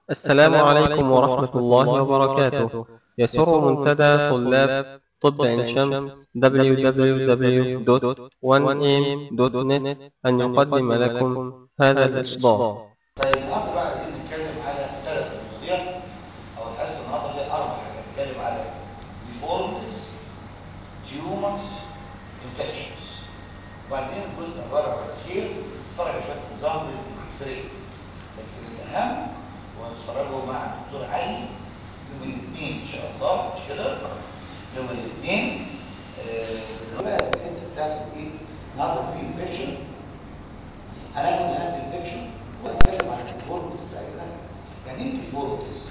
السلام عليكم ورحمة الله وبركاته يسر منتدى طلاب طب عين شمس www.1am.net أن يقدم لكم هذا الإصدار طيب النهارده بقى عايزين نتكلم على ثلاث مواضيع او الحصه النهارده فيها اربع حاجات نتكلم على deformities tumors infections وبعدين الجزء الرابع والاخير نتفرج على شويه examples اكس رايز لكن الاهم هو نتفرجوا مع الدكتور علي يوم الاثنين ان شاء الله مش كده يوم الاثنين آه، بقى الحته بتاعت ايه النهارده في انفكشن هناخد الهاند انفكشن وهنتكلم عن الديفورمتيز بتاعتنا يعني ايه ديفورمتيز؟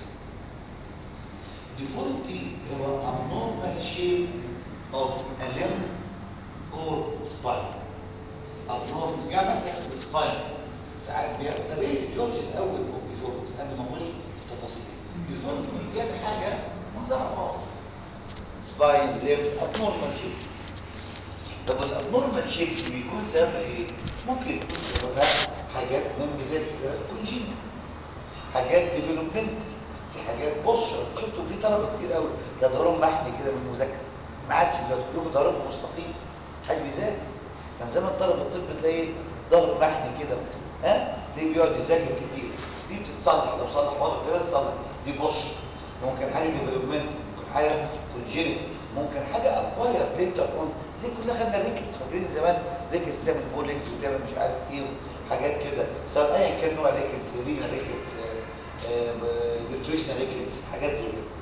ديفورمتي هو abnormal shape of a limb or spine abnormal جمع spine ساعات بيعمل طب ايه الجورج الاول اوف ديفورمتيز قبل ما نخش في التفاصيل ديفورمتي يعني حاجه منظرها واضح سباين ليم abnormal shape طب الابنورمال شيب بيكون سببها ايه؟ ممكن يكون سببها حاجات من بذات كونجين حاجات ديفلوبمنت في حاجات بص شفتوا في طلبه كتير قوي ده ظهرهم محني كده من المذاكره ما عادش دلوقتي كلهم ظهرهم مستقيم حاجه بيذاكر كان زمان طلب الطب تلاقي ظهره محني كده ها تلاقيه بيقعد يذاكر كتير دي بتتصلح لو صلح وضعه كده تصلح دي بص ممكن حاجه ديفلوبمنت ممكن حاجه كونجينيت ممكن حاجه اكواير ليتر اون زي كلنا خدنا ريكتس فاكرين زمان ريكتس تعمل بولينكس وتعمل مش عارف ايه حاجات كده سواء ايا كان نوع ريكتس رينا ريكتس نيوتريشنال ريكتس حاجات زي كده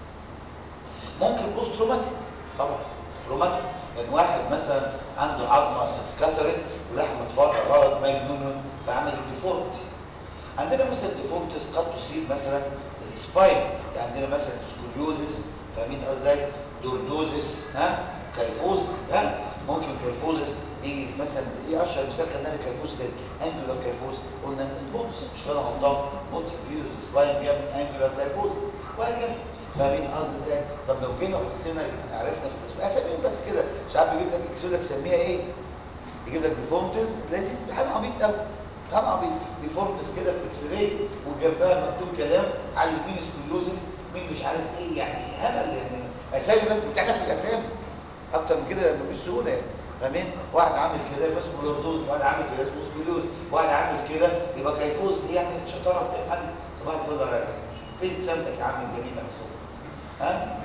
ممكن بوست تروماتيك طبعا تروماتيك يعني واحد مثلا عنده عظمه اتكسرت ولحمه اتفرع غلط مجنون فعمل ديفورمتي عندنا مثلا ديفورمتيز قد تصيب مثلا السباين يعني عندنا مثلا سكوليوزس فاهمين ازاي دوردوزس ها كيفوزس ها ممكن كيفوزس ايه مثلا ايه اشهر مثال خدنا كيفوز انجلر كيفوز قلنا بوتس مش فاهم غلطان بوتس ديزيز السباين بيعمل انجلر كيفوز وهكذا فاهمين قصدي ازاي طب لو جينا بصينا احنا عرفنا في الاسم اسامي بس كده مش عارف يجيب لك يكسر لك سميها ايه يجيب لك ديفورمتيز لذيذ حاجه عبيط قوي كان عبيط ديفورمتيز كده في اكس راي وجنبها مكتوب كلام على مين سكوليوزس مين مش عارف ايه يعني هبل يعني اسامي بس بتعرف في الاسامي اكتر من كده مفيش سهوله يعني فاهمين واحد عامل كده يبقى اسمه لوردوز واحد عامل كده اسمه سكوليوز واحد عامل كده يبقى كيفوز دي يعني شطاره بتاع حل صباح الفل يا راجل فين سمتك يا عم الجميل على الصبح ها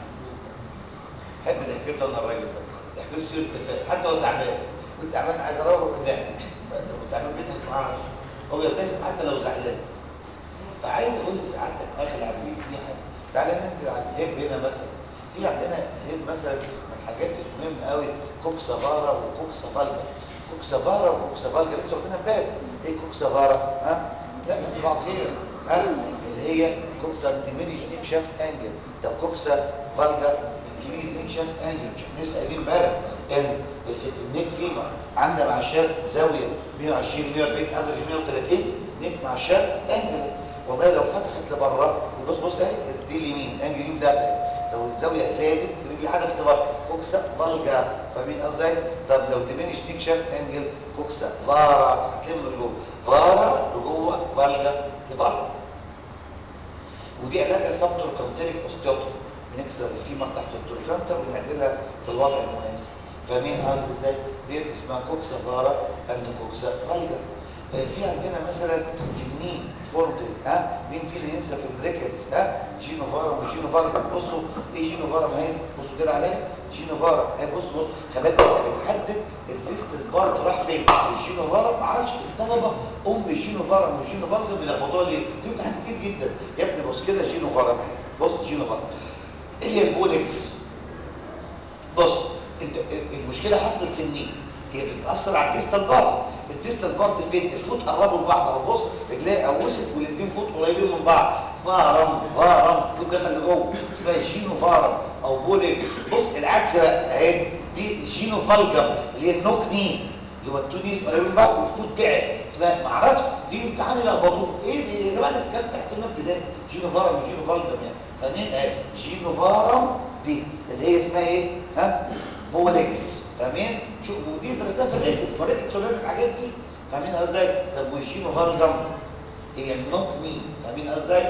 حب اللي حكيته انا الراجل ده يحكي سير التفاؤل حتى هو تعبان قلت تعبان عايز اروح قدام انت تعبان بيتك ما اعرفش هو بيبتسم حتى لو زعلان فعايز اقول لسعادتك اخي العزيز دي حاجه تعالى ننزل على الهيب هنا مثلا في عندنا هيب مثلا من الحاجات المهم قوي كوكسا فارا وكوكسا فالجا كوكسا فارا وكوكسا فالجا لسه قلنا امبارح ايه كوكسا فارا ها لا بس بعض خير ها اللي هي كوكسا ديمينيش نيك شافت انجل طب كوكسا فالجا انكريز نيك شافت انجل مش احنا لسه قايلين امبارح ان النيك فيما عندنا مع الشاف زاويه 120 140 افريج 130 نيك مع الشاف انجل والله لو فتحت لبره بص بص اهي دي اليمين انجل اليمين ده لو الزاويه زادت رجلي حدف لبره كوكسا فالجا فاهمين قصدي طب لو ديمينيش نيك شافت انجل كوكسا فارا هتلم لجوه فارا لجوه فالجا لبره ودي علاجها سبتروكانتريك اوستيوتومي بنكسر الفيمر تحت التروكانتر ونعدلها في الوضع المناسب فاهمين قصدي ازاي دي اسمها كوكسا فارا اند كوكسا فالجا في عندنا مثلا في النين فورتز ها مين في اللي ينسى في الريكتس ها جينو فارم وجينو فارم بصوا ايه جينو فارم اهي بصوا كده عليها جينو فارم اهي بص بص خباك بتحدد الديستنس بارت راح فين الجينو فارم معرفش الطلبه ام جينو فارم وجينو فالجا بيلخبطوها ليه دي امتحان كتير جدا يا ابني بص كده جينو فارم اهي بص جينو فارم ايه هي البولكس بص انت المشكله حصلت في النين هي بتتاثر على الديستال بارت الديستال بارت فين الفوت قربوا لبعض اهو بص رجليه قوست والاثنين فوت قريبين من بعض فارم فارم الفوت دخل لجوه اسمها جينو فارم او بوليك بص العكس بقى اهي دي جينو فالجم اللي هي النوك ني اللي هو التونيز قريبين من بعض والفوت بعد اسمها ما اعرفش دي امتحان يلخبطوه ايه دي يا جماعه الكلام تحت سنه ابتدائي جينو فارم وجينو فالجم يعني فاهمين اهي جينو فارم دي اللي هي اسمها ايه ها بوليكس فاهمين شو ودي درسناها في الريكت والريكت بيعمل الحاجات دي فاهمين ازاي طب ويشينو فالجم هي النوك مين فاهمين ازاي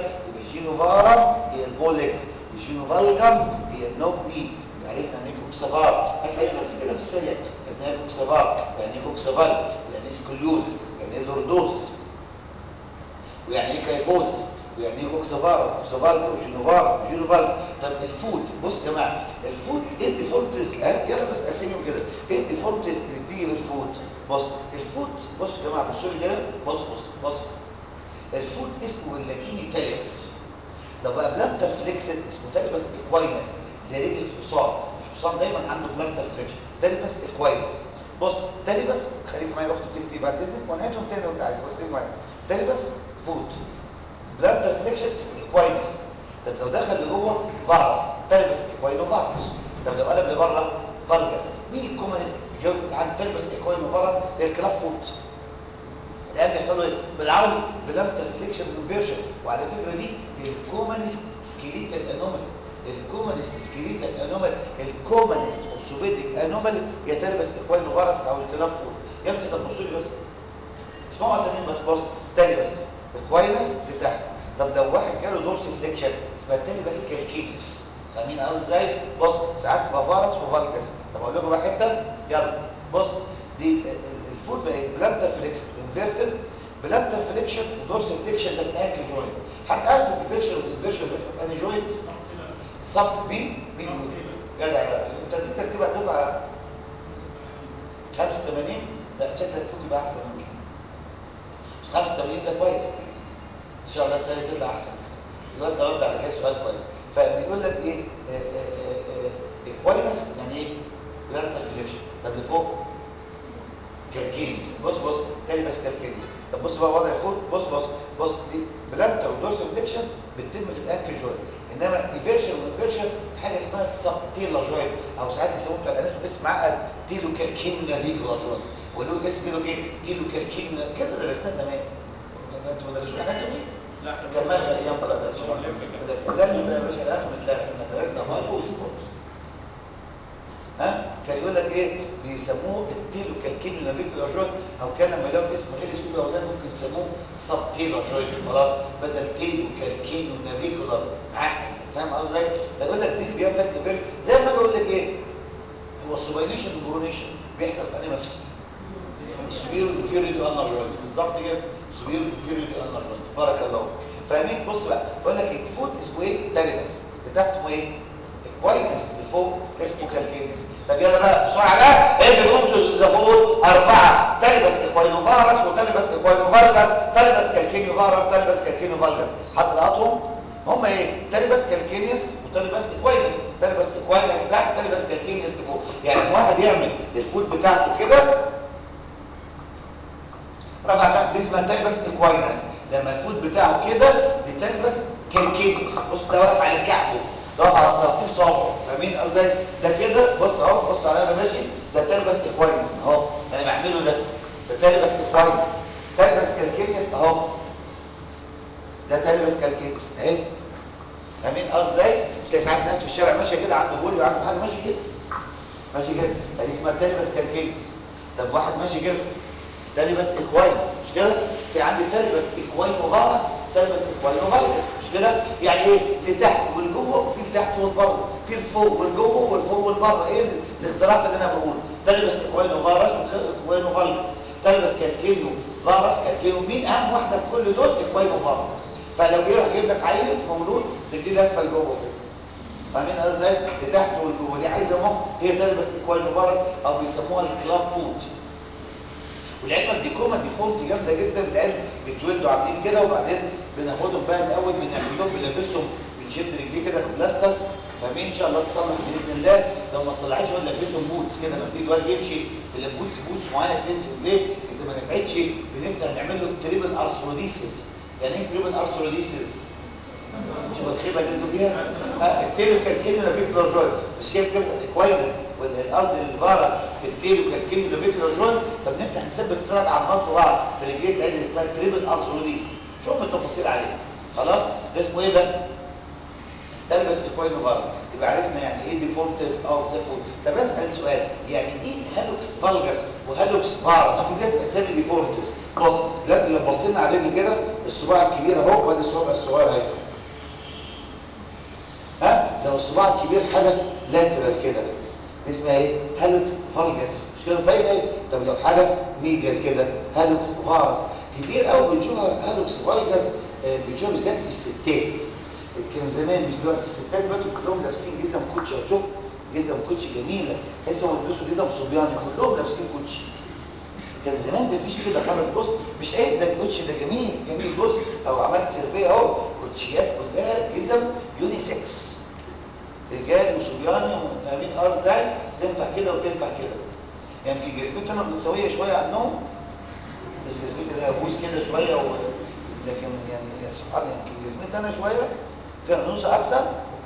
الجينوفارم هي البولكس الجينوفالجم هي النوب ني عرفنا يعني ايه كوكسافار اسال بس كده في السريع عرفنا ايه كوكسافار يعني ايه كوكسافال يعني ايه سكوليوزس يعني ايه لوردوزس ويعني ايه كايفوزس ويعني ايه كوكسافار كوكسافالجا وجينوفار وجينوفالجا طب الفود بص يا جماعه الفود ايه الديفولتز ها يلا بس اساميهم كده ايه الديفولتز اللي بتيجي بالفود بص الفود بص يا جماعه بصوا لي كده بص بص بص الفود اسمه اللاتيني تاليبس لو بقى بلانتر فليكسد اسمه تاليبس اكواينس زي رجل الحصان الحصان دايما عنده بلانتر فليكشن تاليبس اكواينس بص تاليبس خليك معايا اختي بتكتب بعد اذنك ونعيدهم تاني لو انت عايز بس خليك معايا تاليبس فود بلانتر فليكشن اكواينس طب لو دخل لجوه فارس تاليبس اكواينو فارس طب لو قلب لبره فالجس مين الكومنست يجاوب عن تاليبس اكواينو فارس زي الكلاب فود الان بيحصل ايه بالعربي بلانتر فليكشن انفيرجن وعلى فكره دي الكومنست سكيليتال انومالي الكومنست سكيليتال انومالي الكومنست اورثوبيديك انومالي هي تلبس اكواينو فارس او الكلاب فود يا ابني طب بصوا لي بس اسمعوا اساميهم بس بص تلبس اكواينس لتحت طب لو واحد جاله دورس فليكشن اسمها تلبس كالكينيوس فاهمين قصدي ازاي بص ساعات تبقى فارس وفالجس طب اقول لكم بقى حته يلا بص دي الفود بقت بلانتر فليكس انفيرتد بلانتر فليكشن ودورس فليكشن ده في الانكل جوينت حد عارف الانفيرشن والانفيرشن بيحصل في انهي جوينت صب مين مين جدع انت دي ترتيبها دفعه 85 لا شكلك فوق يبقى احسن من كده بس 85 ده كويس ان شاء الله السنه تطلع احسن الواد ده رد على كده سؤال كويس فبيقول لك ايه كويس يعني ايه بلانتر فليكشن طب لفوق كالكينيس بص بص تاني بس كالكينيس طب بص بقى وضع فوق بص بص بص دي بلانتر ودورس فليكشن بتتم في الانكل جوينت انما ايفيرشن وانفيرشن في حاجه اسمها السبتيلا جوينت او ساعات بيسموه بتاع الاناتوم اسم معقد تيلو كالكينا فيجولا جوينت وله اسم كده ايه تيلو كالكينا كده درسناه زمان ما انتوا ما درسوش اناتومي لا كمان ايام بقى ده لا يا باشا الاناتومي تلاقي احنا درسنا مالوز ها كان يقول لك ايه بيسموه التيلو كالكينو نافيكولا جوينت او كان لما يلاقوا اسم غير اسمه ده وده ممكن يسموه سب تيلو جوينت خلاص بدل تيلو كالكينو نافيكولا معقد فاهم قصدي فيقول لك دي اللي بيعمل فرق فرق زي ما اجي اقول لك ايه هو السوبينيشن والبرونيشن بيحصل في انهي مفصل سبيرو انفيريور انر جوينت بالظبط كده سبيرو انفيريور انر جوينت بارك الله فاهمين بص بقى بقول لك الفوت اسمه ايه تاليبس بتاعت اسمه ايه كويس فوق اسمه كالكينيس طب يلا بقى بسرعه بقى ادي فوتوس زفوت اربعه تلبس اكوينوفارس وتلبس اكوينوفالجس تلبس كالكينيوفارس تلبس كالكينوفالجس هتلاقطهم هم ايه تلبس كالكينيس وتلبس اكوينس تلبس اكوينس تحت تلبس كالكينيس فوق يعني واحد يعمل الفوت بتاعته كده رفع تحت دي اسمها تلبس اكوينس لما الفوت بتاعه كده بتلبس كالكينيس بص ده واقف على كعبه ده واقف على طراطيف صوابعه فاهمين ازاي ده كده بص اهو بص عليا انا ماشي ده تلبس اكوينس اهو انا بعمله ده ده تلبس اكوينس تلبس كالكينيس اهو ده تلبس كالكينيس اهي فاهمين ازاي تلاقي ساعات ناس في الشارع ماشيه كده عنده بولي وعنده حاجه ماشي كده ماشي كده دي اسمها تلبس كالكينيس طب واحد ماشي كده تلبس اكوينس مش كده في عندي تلبس اكوينوفارس تلبس اكوينوفالجس مش كده يعني ايه لتحت والجوه وفي لتحت والبره في الفوق والجوه والفوق والبره ايه الاختلاف اللي انا بقوله تلبس اكوينوفارس واكوينوفالجس تلبس كالكينو فارس كالكينو مين اهم واحده في كل دول اكوينوفارس فلو جه راح جايب لك عيل مولود تدي لفه لجوه كده فاهمين ازاي لتحت والجوه دي عايزه مخ هي تلبس اكوينوفارس او بيسموها الكلاب فود والعلم دي كوما دي فونت جامده جدا العلم بيتولدوا عاملين كده وبعدين بناخدهم بقى الاول بنعمل لهم بنلبسهم بنشد رجليه كده ببلاستر فاهمين ان شاء الله تصلح باذن الله لو ما صلحتش نقول نلبسهم بوتس كده لما تيجي الواد يمشي بالبوتس بوتس معينه تنزل ليه؟ اذا ما نفعتش بنفتح نعمل له تريبل ارثروديسيس يعني ايه تريبل ارثروديسيس؟ شوف الخيبه اللي انتوا فيها آه التيلو كالكينيولا فيكتور جوين بس هي بتبقى كويس والارض الفارس في التيلو كالكينيولا فيكتور جوين فبنفتح نثبت ثلاث عضلات في بعض في رجليه العدل اسمها تريبل ارثروديسيس شوف التفاصيل عليه خلاص ده اسمه ايه ده؟ ده اللي بس كوينو فارس يبقى عرفنا يعني ايه ديفورمتيز اوف ذا فود طب اسال سؤال يعني ايه هالوكس فالجس وهالوكس فارس كل دي اسامي ديفورمتيز بص دلوقتي لو بصينا على الرجل كده الصباع الكبير اهو وادي الصبع الصغير اهي الصباع الكبير حدف لاترال كده اسمها ايه هالوكس فالجس مش كده باينه ايه طب لو حدف ميديال كده هالوكس فارس كتير قوي بنشوفها هالوكس فالجس آه، بنشوفها بالذات في الستات كان زمان مش دلوقتي الستات دلوقتي كلهم لابسين جزم كوتشي شوف جزم كوتشي جميله تحس انهم بيلبسوا جزم صبياني كلهم لابسين كوتشي كان زمان مفيش كده خالص بص مش عيب ده الكوتشي ده جميل جميل بص او عملت سيرفيه اهو كوتشيات كلها جزم يونيسكس رجال وصبياني فاهمين قصدي ازاي تنفع كده وتنفع كده يعني يمكن جسمتي انا متساويه شويه عنهم بس جسمتي لها بوز كده شويه و... لكن يعني يا سبحان الله يمكن جسمتي انا شويه فيها انوثه اكتر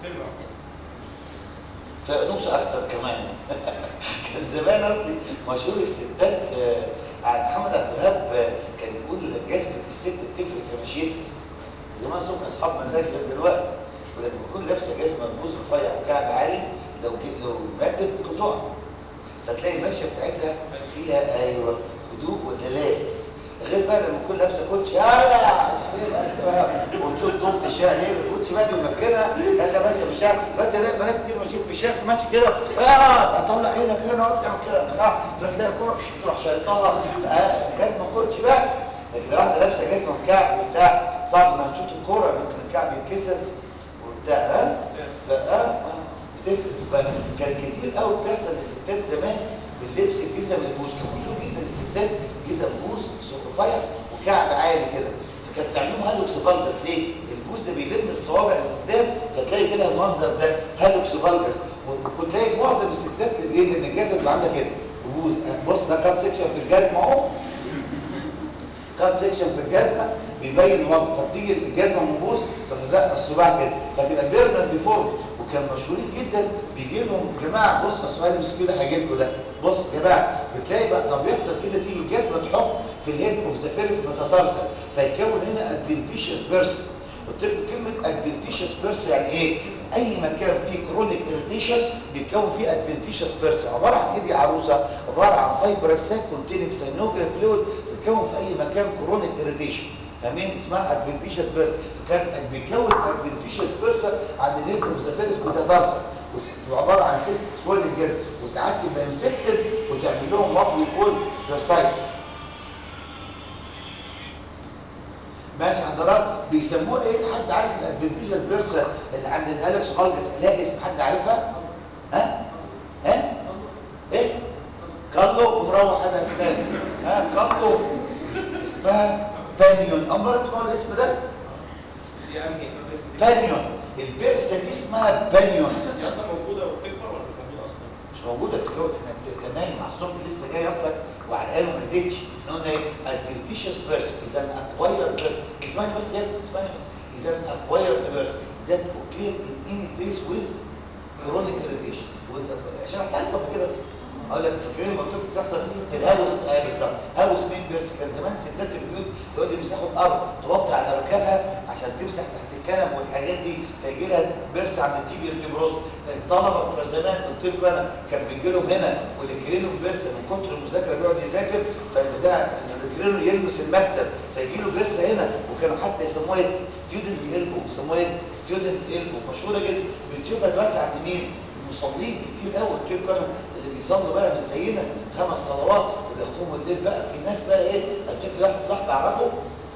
فيها انوثه اكتر كمان كان زمان قصدي مشهور الستات آه، آه، محمد عبد الوهاب آه، كان يقول جذبه الست بتفرق في مشيتها زمان اصلا كان اصحاب مزاج غير دلوقتي ولما تكون لابسه جزمه بوز رفيع وكعب عالي لو جي لو مدت قطوع فتلاقي المشيه بتاعتها فيها ايوه هدوء ودلال غير بقى لما تكون لابسه كوتش يا يا حبيبي وتشوف طوب في الشارع ليه الكوتش بقى بيمكنها انت ماشيه في الشارع ما انت لا بنات كتير ماشيين في الشارع ماشي كده اه اطلع عينك هنا واعمل كده اه تروح تلاقي الكوره تروح شايطها آه جزمه كوتش بقى لكن لو واحده لابسه جزمه وكعب وبتاع صعب انها تشوط الكوره ممكن الكعب يتكسر وبتاع ها فاه بتفرق فكان كتير قوي بيحصل للستات زمان باللبس الجزم البوز كان مشهور جدا الستات جزم بوز رفيع وكعب عالي كده فكانت بتعملهم هالوكس فالجس ليه؟ البوز ده بيلم الصوابع اللي قدام فتلاقي كده المنظر ده هالوكس فالجس وكنت تلاقي معظم الستات ليه؟ لان الجزم بيبقى عامله كده بوز بص ده كات سيكشن في الجزمه اهو كات سيكشن في الجزمه بيبين المنظر فبتيجي الجزمه من بوز تروح زق الصباع كده فتبقى بيرمنت ديفورم وكان مشهورين جدا بيجي لهم جماعه بص السؤال مش كده هيجي لكم ده بص يا جماعه بتلاقي بقى طب يحصل كده تيجي جزمه تحط في الهيد اوف ذا فيرست متترسل فيكون هنا ادفنتيشس بيرسون قلت لكم كلمه ادفنتيشس بيرسون يعني ايه؟ اي مكان فيه كرونيك اريتيشن بيتكون فيه ادفنتيشس بيرسون عباره عن ايه دي عروسه؟ عباره عن فايبرس ساك كونتيننج سينوفيال فلويد تتكون في اي مكان كرونيك اريتيشن فاهمين اسمها ادفنتيشس بيرسون فكان بيكون ادفنتيشس بيرسون عند الهيد اوف ذا فيرست متترسل وعباره عن سيستك سويلنج كده وساعات تبقى انفكتد وتعمل لهم وات وي كول بيرسايتس ماشي حضرات بيسموه ايه حد عارف الادفنتيجس بيرسا اللي عند الهالكس خالص لها اسم حد عارفها ها ها ايه كالو ومروح هذا اسلام ها كالو اسمها بانيون امرت اسمها الاسم ده بانيون البرسه دي اسمها بانيون هي اصلا موجوده وبتكبر ولا مش موجوده اصلا؟ مش موجوده دلوقتي انت نايم على الصبح لسه جاي اصلك وعرقان وما هديتش قلنا ايه ادفنتيشس بيرس اذا ان اكوايرد بيرس اسمعني بس يا ابني اسمعني بس اذا ان اكوايرد بيرس ذات اوكير ان اني بليس ويز كرونيك اريتيشن عشان احتاج قبل كده بس اقول لك فاكرين لما كنت بتحصل في الهوس اه بالظبط هوس مين بيرس كان زمان ستات البيوت يقعدوا يمسحوا الارض توطي على ركابها عشان تمسح تحت الكنب والحاجات دي فيجي لها بيرس عند التيبير تبروس الطلبه بتوع زمان قلت لكم انا كان بيجي لهم هنا والكرينوم بيرس من كتر المذاكره بيقعد يذاكر فالبتاع الكرينوم يلمس المكتب فيجي له بيرس هنا وكانوا حتى يسموها ايه ستودنت البو يسموها ايه ستودنت البو مشهوره جدا بنشوفها دلوقتي عند مين؟ المصلين كتير قوي قلت لكم انا اللي بيصلوا بقى مش زينا خمس صلوات وبيقوموا الليل بقى في ناس بقى ايه قلت لك واحد صاحبي اعرفه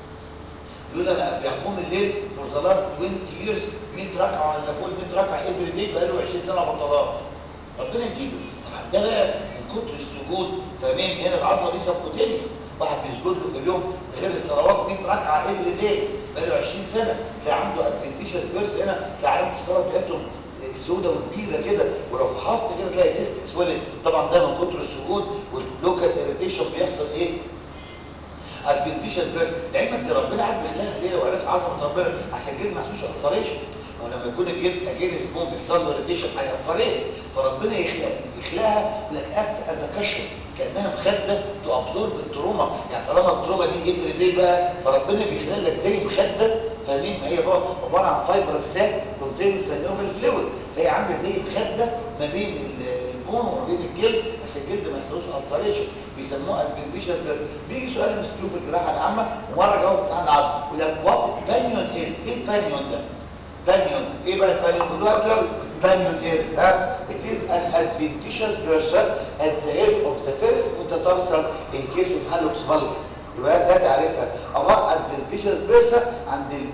يقول انا بيقوم الليل فور ذا لاست 20 years 100 ركعه ولا فوق 100 ركعه افري داي بقى له 20 سنه ما بطلهاش ربنا يزيده طبعا ده بقى من كتر السجود فاهمين هنا العظمه دي سبكوتينيس واحد بيسجد له في اليوم غير الصلوات 100 ركعه افري داي بقى له 20 سنه تلاقي عنده ادفنتيشن بيرس هنا تلاقي علامه الصلاه بتاعتهم سودة وكبيرة كده ولو فحصت كده تلاقي سيستك سويلنج طبعا ده من كتر السجود واللوكال اريتيشن بيحصل ايه ادفنتيشس بس لعلمك دي ربنا عارف بيخلقها ليه وعرف عظمه ربنا عشان الجلد ما يحصلوش اثريشن ولما يكون الجلد اجين سموم بيحصل له اريتيشن هيأثرين فربنا يخلق يخلقها لك اكت از كشف كانها مخده تابزورب التروما يعني طالما التروما دي افري دي بقى فربنا بيخلق لك زي مخده فاهمين ما هي بقى عباره عن فايبر ساك كونتيننج سينوفيل فلويد فهي عامله زي مخده ما بين البون وما بين الجلد عشان الجلد ما يحصلوش السريشن بيسموها ادفنتيشن بس بيجي سؤال مسكوه في الجراحه العامه ومره جاوب في امتحان العظم يقول لك وات بانيون از ايه البانيون ده؟ بانيون ايه بقى البانيون؟ كل واحد يقول Panion is uh, it is an adventitious person at the head of the first metatarsal in case of hallux valgus يبقى ده تعرفها او adventitious person عند ال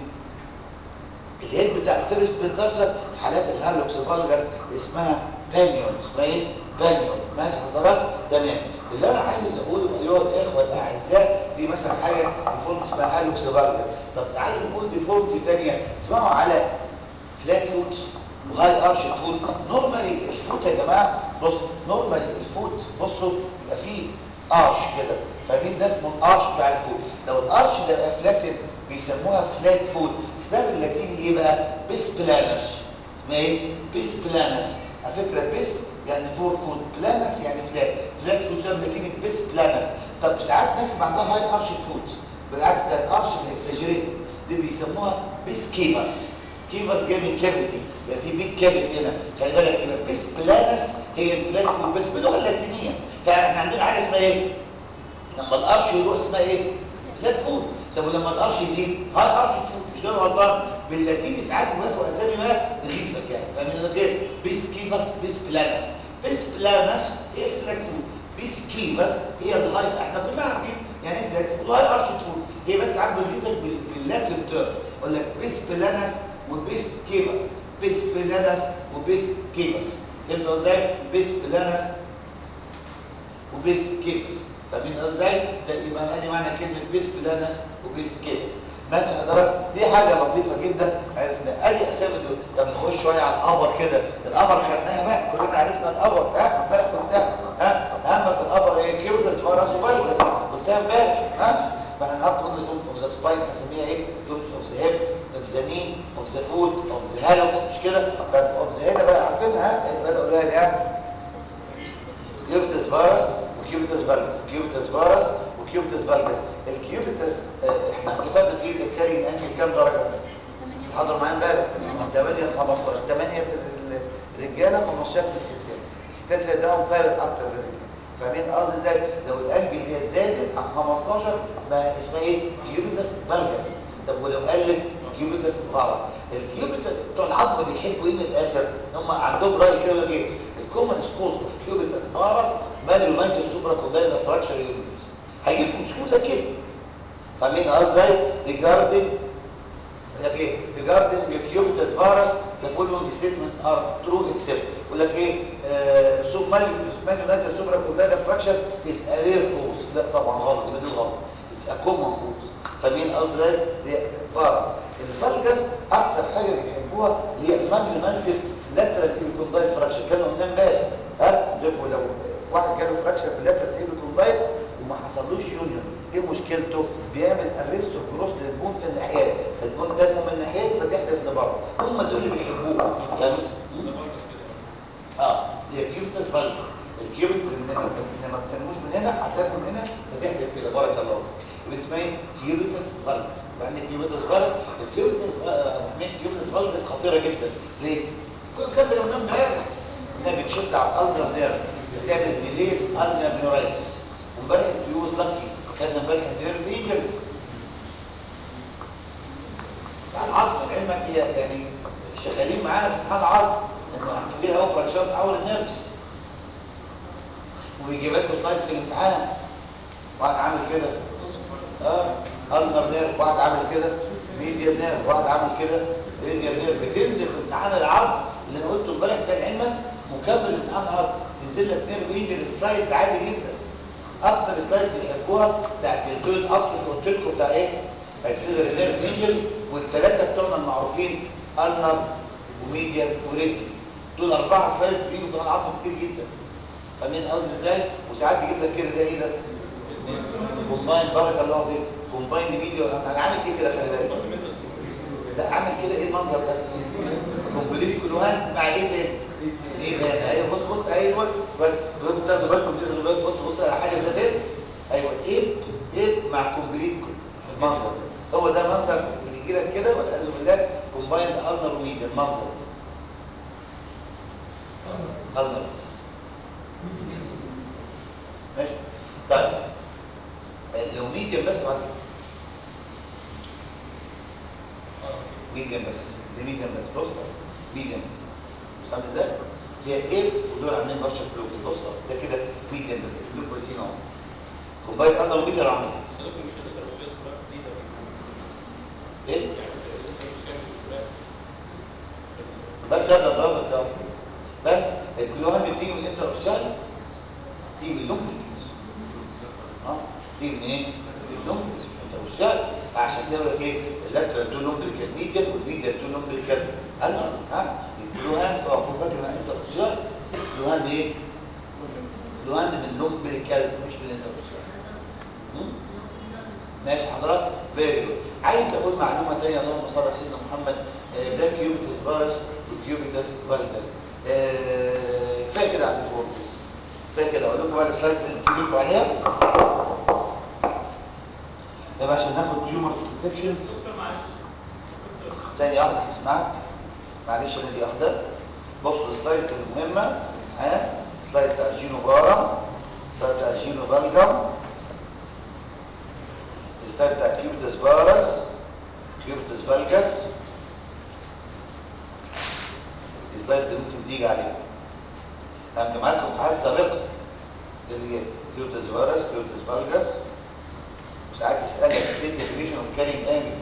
الهيد بتاع الفيرست ميتارسل في حالات الهالوكس فالجس اسمها بانيون اسمها ايه؟ بانيون ماشي حضرات؟ تمام اللي انا عايز اقوله ايها الاخوه الاعزاء دي مثلا حاجه ديفولت اسمها هالوكس فالجس طب تعالوا نقول ديفولت ثانيه اسمعوا على فلات فوت وهاي ارش فوت نورمالي الفوت يا جماعه بص نورمالي الفوت بصوا يبقى فيه ارش كده فاهمين ده اسمه الارش بتاع الفوت لو الارش ده بقى فلاتد بيسموها فلات فوت اسمها باللاتيني ايه بقى بيس بلانس اسمها ايه بيس بلانس على فكره بيس يعني فور فوت بلانس يعني فلات فلات فوت ده باللاتيني بيس بلانس طب ساعات ناس يبقى عندها هاي ارش فوت بالعكس ده الارش الاكسجريتد دي بيسموها بيس كيفاس كيفاس جاي من كافيتي يعني في بيج كافيتي هنا خلي بالك يبقى بيس بلانس هي الفلات فوت بس باللغه اللاتينيه فاحنا عندنا حاجه اسمها ايه لما الارش يروح اسمها ايه فلات فوت طب ولما الارش يزيد هاي ارش فوت مش كده غلطان باللاتيني ساعات بيبقوا اسامي بقى رخيصه يعني فاهمين انا ايه بيس كيفاس بيس بلانس بيس بلانس هي الفلات فوت بيس كيفاس هي الهاي احنا كلنا عارفين يعني ايه فلات فوت وهاي ارش فوت هي بس عم بنجيزك باللاتين تيرم اقول لك بيس بلانس وبيس كيفاس بيس بلانس وبيس كيفاس فهمت ازاي بيس بلانس وبيس كيفاس فاهمين ازاي ده يبقى ادي معنى كلمه بيس بلانس وبيس كيفاس ماشي حضرتك دي حاجه لطيفه جدا عرفنا ادي اسامي دول طب نخش شويه على القمر كده القمر خدناها بقى كلنا عرفنا القمر ها امبارح قلتها ها اهم في القمر ايه كيبدس فارس وفالجس قلتها امبارح ها فاحنا النهارده قلنا فوت اوف ذا سباين اسميها ايه فوت اوف ذا هيب اوف ذا ني اوف ذا فوت اوف ذا هالوكس مش كده طب اوف ذا هنا بقى عارفينها بقى اقولها لي ها كيوبتس فارس وكيوبتس فالجس كيوبتس فارس وكيوبتس فالجس الكيوبتس آه، احنا اتفقنا فيه الكاري انجل كام درجه حضر معايا امبارح 8 ل 15 8 في الرجاله 15 في الستات الستات اللي اداهم فارق اكتر من الرجاله فاهمين قصدي ازاي لو الانجل دي زادت عن 15 اسمها اسمها ايه كيوبتس فالجس طب ولو قلت كيوبتس فارس الكيوبتس بتوع العظم بيحبوا ايه من الاخر هم عندهم راي كده يقول لك ايه الكومن سكوز اوف كيوبتس فارس مال يونايتد سوبرا كوندايزر فراكشر يونيس هيجيب مشكله كده فاهمين قصدي ازاي ريجاردنج يقول لك ايه regarding cubitus varus the following statements are true except يقول لك ايه سوب مال مال يونايتد سوبرا كوندايلر فراكشر is a rare cause لا طبعا غلط يبقى دي غلط it's a common cause فمين قصدي ده فارس الفالجس اكتر حاجه بيحبوها هي المان يونايتد لاترال ايبيكوندايل فراكشر كانوا قلنا امبارح ها جابوا لو واحد جاله فراكشر في اللاترال ايبيكوندايل وما حصلوش يونيون ايه مشكلته بيعمل اريست جروس للبون في الناحيات فالبون ده من الناحيات فبيحدث لبره هم دول اللي بيحبوه فاهم اه هي كيوبتس فالكس الكيوبت لما لما بتنموش من هنا هتاكل من هنا فتحدث كده بارك الله فيك يبقى اسمها ايه كيوبتس فالكس يعني كيوبتس فالكس الكيوبتس محمد كيوبتس فالكس خطيره جدا ليه كان ده يوم امبارح انها بتشد على الالنر نيرف بتعمل ديليت النر نيورايتس وامبارح الديوز لاكي خدنا امبارح نيرف انجرز العظم علمك هي يعني شغالين معانا في امتحان العظم انه هحكي لها اهو فراكشن تحول النيرفز وبيجيب لكم سلايدز في الامتحان واحد عامل كده اه النر نيرف واحد عامل كده ميديا نيرف واحد عامل كده ميديا نيرف بتنزل في امتحان العظم اللي انا قلته امبارح ده علمك مكمل امتحان العظم تنزل لك نيرف انجري سلايد عادي جدا اكتر سلايد بيحبوها بتاعت الدويد اكتر قلت لكم بتاع ايه اكسلري نيرف انجري والثلاثه بتوعنا المعروفين النر وميديا وريدي دول اربعه سلايدز بيجوا بتوع العظم كتير جدا فاهمين قصدي ازاي وساعات يجيب لك كده ده ايه ده كومباين بارك الله فيك كومباين فيديو انا عامل ايه كده خلي بالك لا عامل كده ايه المنظر ده كومبليت كلوهان مع ايه تاني ايه ده ايوه بص بص ايوه بس دول بتاخدوا بالكم كده دلوقتي بص بص على حاجه ده فين ايوه ايه ايه مع كومبليت المنظر ده هو ده منظر اللي يجي لك كده والعياذ بالله كومباين النر وميديا المنظر ده النر بس ماشي طيب لو ميديم بس بعد ميديم بس دي ميديم بس بص ميديم بس فاهم ازاي؟ فيها ايه ودول عاملين بارشل بلوكينج بص أهو، ده كده ميديان بس البلوك كويسين اهو كومباين اندر وميديان عامل بس دكتور مش هنقدر نشيل الصورات دي ده ايه؟ يعني انت مش فاهم الصورات بس ابدا اضربك ده بس الكلوهان بتيجي من الانتر تيجي من اللومبليكس اه تيجي من ايه؟ من اللومبليكس مش انتر عشان كده بقول لك ايه اللاترال تو لومبليكال ميديال والميديال تو لومبليكال الفا ها الكلوهان اه كنت فاكر ان انت كلوهان ايه؟ كلوهان من اللومبليكال مش من الانتر ماشي حضرتك فيري جود عايز اقول معلومه ثانيه اللهم صل على سيدنا محمد آه، ده كيوبيتس فارس وكيوبيتس فالجس آه، كفايه كده على الفورتس كفايه كده اقول لكم بقى السلايدز اللي بتيجي لكم عليها ده بقى عشان ناخد تيومر انفكشن دكتور معلش ثانيه واحده اسمع معلش ثانيه واحده بصوا السلايد المهمه ها السلايد بتاع جينو بارا السلايد بتاع جينو فالجم السلايد بتاع كيوبيتس فارس كيوبيتس فالجس السلايد اللي ممكن تيجي عليه انا معاكم امتحانات سابقه اللي هي كيوبيتس فارس كيوبيتس فالجس وساعات يسالك ايه الديفينيشن اوف كارينج انجل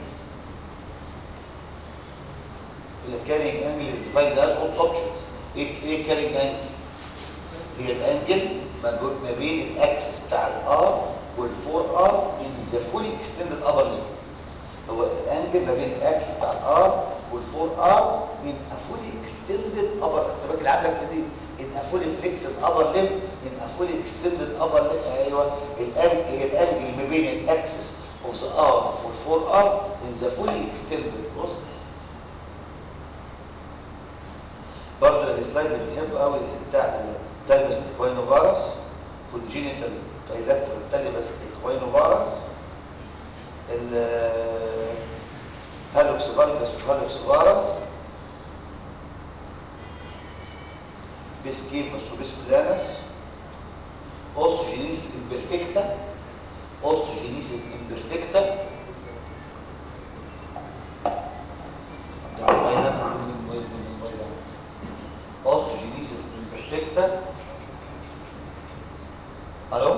الكارينج انجل از ديفايند از اول اوبشنز ايه ايه كارينج انجل هي الانجل ما بو- ما بين الاكسس بتاع الار والفور ار ان ذا فولي اكستندد ابر ليمب هو الانجل ما بين الاكسس بتاع الار والفور ار ان ا فولي اكستندد ابر خد بالك اللي عندك في دي ان ا فولي فليكسد ابر ليمب ان ا فولي اكستندد ابر ليمب ايوه الانجل هي الانجل ما بين الاكسس اوف ذا ار والفور ار ان ذا فولي اكستندد بص برضه السلايد اللي بتحبه قوي بتاع التلبس ايكوينوفارس كونجينيتال بايلاترال تلبس ايكوينوفارس الهالوكس فالجس والهالوكس فارس بيسكيبس وبيسكلانس اوستوجينيس امبرفكتا اوستوجينيس امبرفكتا ده الموبايل ده من الموبايل من الموبايل ده اوستوجينيسيس امبرفكتا الو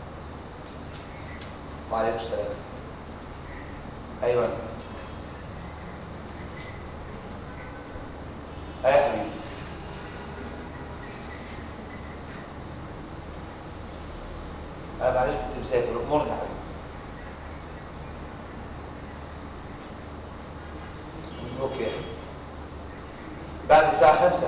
وعليكم السلام ايوه ايوه يا حبيبي انا معلش كنت مسافر امورنا يا حبيبي اوكي بعد الساعه 5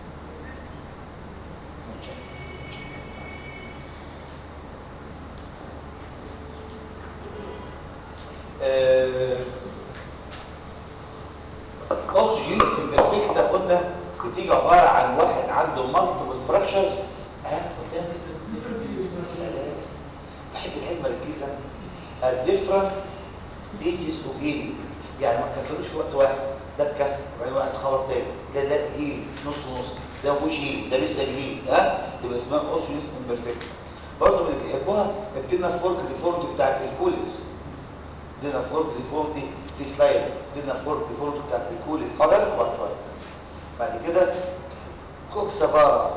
اوستيوجينيس امبرفكتا قلنا بتيجي عباره عن واحد عنده مالتيبل فراكشرز ها قدام يا سلام بحب العلم الركيزه الديفرنت ستيجز اوف هيلينج يعني ما اتكسروش في وقت واحد ده اتكسر وبعدين واحد خبط تاني ده ده هيل نص نص ده ما فيهوش هيل ده لسه جديد ها تبقى اسمها اوستيوجينيس امبرفكتا برضه اللي بيحبوها الدينر فورك ديفورمتي بتاعت الكوليس دينر فورك ديفورمتي في سلايد دينر فورك ديفورمتي بتاعت الكوليس حاضر بعد شويه بعد كده كوكسافارا